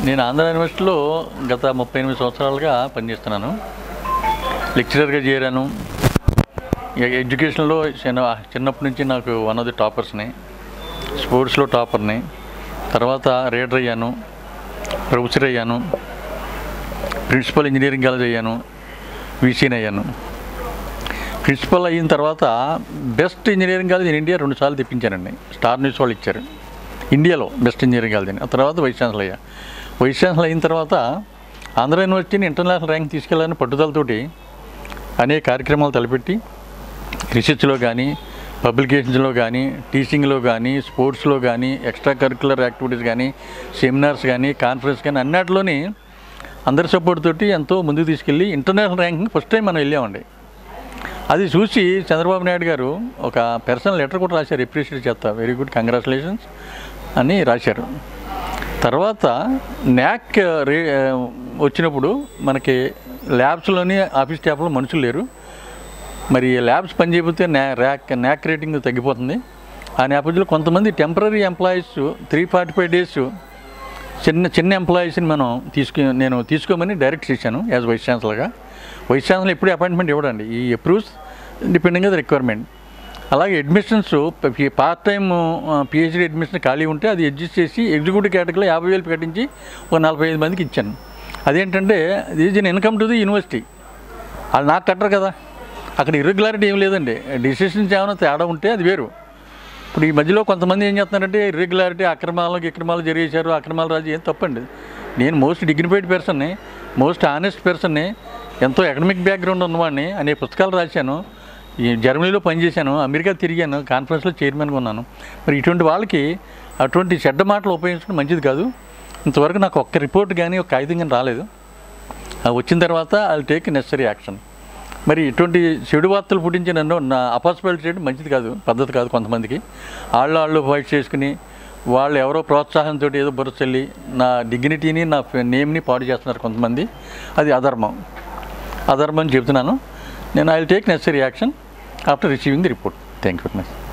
నేను ఆంధ్ర యూనివర్సిటీలో గత ముప్పై ఎనిమిది సంవత్సరాలుగా పనిచేస్తున్నాను లెక్చరర్గా చేరాను ఇక ఎడ్యుకేషన్లో చిన్న చిన్నప్పటి నుంచి నాకు వన్ ఆఫ్ ది టాపర్స్ని స్పోర్ట్స్లో టాపర్ని తర్వాత రీడర్ అయ్యాను ప్రొఫెసర్ అయ్యాను ప్రిన్సిపల్ ఇంజనీరింగ్ కాలేజ్ అయ్యాను వీసీని అయ్యాను ప్రిన్సిపల్ అయిన తర్వాత best engineering college in India రెండు సార్లు తెప్పించానండి స్టార్ న్యూస్ వాళ్ళు ఇచ్చారు ఇండియాలో బెస్ట్ ఇంజనీరింగ్ కాలేజ్ అని ఆ తర్వాత వైస్ ఛాన్సలర్ అయ్యా వైస్ ఛాన్సలర్ అయిన తర్వాత ఆంధ్ర యూనివర్సిటీని ఇంటర్నేషనల్ ర్యాంక్ తీసుకెళ్లాలని పట్టుదలతోటి అనేక కార్యక్రమాలు తలపెట్టి రీసెర్చ్లో కానీ పబ్లికేషన్స్లో కానీ టీచింగ్లో కానీ స్పోర్ట్స్లో కానీ ఎక్స్ట్రా కరికులర్ యాక్టివిటీస్ కానీ సెమినార్స్ కానీ కాన్ఫరెన్స్ కానీ అన్నిటిలోని అందరి సపోర్ట్ తోటి ఎంతో ముందుకు తీసుకెళ్ళి ఇంటర్నేషనల్ ర్యాంకింగ్ ఫస్ట్ టైం మనం వెళ్ళామండి అది చూసి చంద్రబాబు నాయుడు గారు ఒక పర్సనల్ లెటర్ కూడా రాశారు అప్రిషియేట్ చేస్తా వెరీ గుడ్ కంగ్రాచులేషన్స్ అని రాశారు తర్వాత న్యాక్ రే వచ్చినప్పుడు మనకి ల్యాబ్స్లోని ఆఫీస్ స్టాఫ్లో మనుషులు లేరు మరి ల్యాబ్స్ పనిచేయకపోతే న్యా ర్యాక్ న్యాక్ రేటింగ్ తగ్గిపోతుంది ఆ నేపథ్యంలో కొంతమంది temporary employees three forty five days చిన్న చిన్న ఎంప్లాయీస్ని మనం తీసుకు నేను తీసుకోమని డైరెక్ట్ చేశాను యాజ్ వైస్ ఛాన్సలర్గా వైస్ ఛాన్సలర్ ఎప్పుడూ అపాయింట్మెంట్ ఇవ్వడండి ఈ అప్రూవ్స్ డిపెండింగ్ ద రిక్వైర్మెంట్ అలాగే admissions part time PhD admission ఖాళీ ఉంటే అది అడ్జస్ట్ చేసి ఎగ్జిక్యూటివ్ కేటగిరీలో యాభై వేలు ప్రకటించి ఒక నలభై ఐదు మందికి ఇచ్చాను అదేంటంటే ఇది in income to the university వాళ్ళు నాకు కట్టరు కదా అక్కడ ఇర్రెగ్యులారిటీ ఏం లేదండి డిసిషన్స్ ఏమైనా తేడా ఉంటే అది వేరు ఇప్పుడు ఈ మధ్యలో కొంతమంది ఏం చేస్తున్నారంటే ఇర్రెగ్యులారిటీ అక్రమాలకు అక్రమాలు జరిగేశారు అక్రమాలు రాజు ఏం తప్పండి నేను మోస్ట్ డిగ్నిఫైడ్ పర్సన్ని మోస్ట్ ఆనెస్ట్ పర్సన్ని ఎంతో అకాడమిక్ బ్యాక్గ్రౌండ్ ఉన్నవాడిని అనే పుస్తకాలు రాశాను ఈ జర్మనీలో పనిచేశాను అమెరికా తిరిగాను కాన్ఫరెన్స్లో చైర్మన్గా ఉన్నాను మరి ఇటువంటి వాళ్ళకి అటువంటి చెడ్డ మాటలు ఉపయోగించడం మంచిది కాదు ఇంతవరకు నాకు ఒక్క రిపోర్ట్ కానీ ఒక కాగితం కానీ రాలేదు ఆ వచ్చిన తర్వాత ఐ టేక్ నెసరీ యాక్షన్ మరి ఇటువంటి చెడు వార్తలు పుట్టించి నన్ను నా అపాసిబిలిటీ చేయడం మంచిది కాదు పద్ధతి కాదు కొంతమందికి వాళ్ళు వాళ్ళు ఫైట్ చేసుకుని వాళ్ళు ఎవరో ప్రోత్సాహంతో ఏదో బురచెల్లి నా డిగ్నిటీని నా నేమ్ని పాడు చేస్తున్నారు కొంతమంది అది అధర్మం అధర్మం అని చెప్తున్నాను నేను I take necessary action after receiving the report thank you very much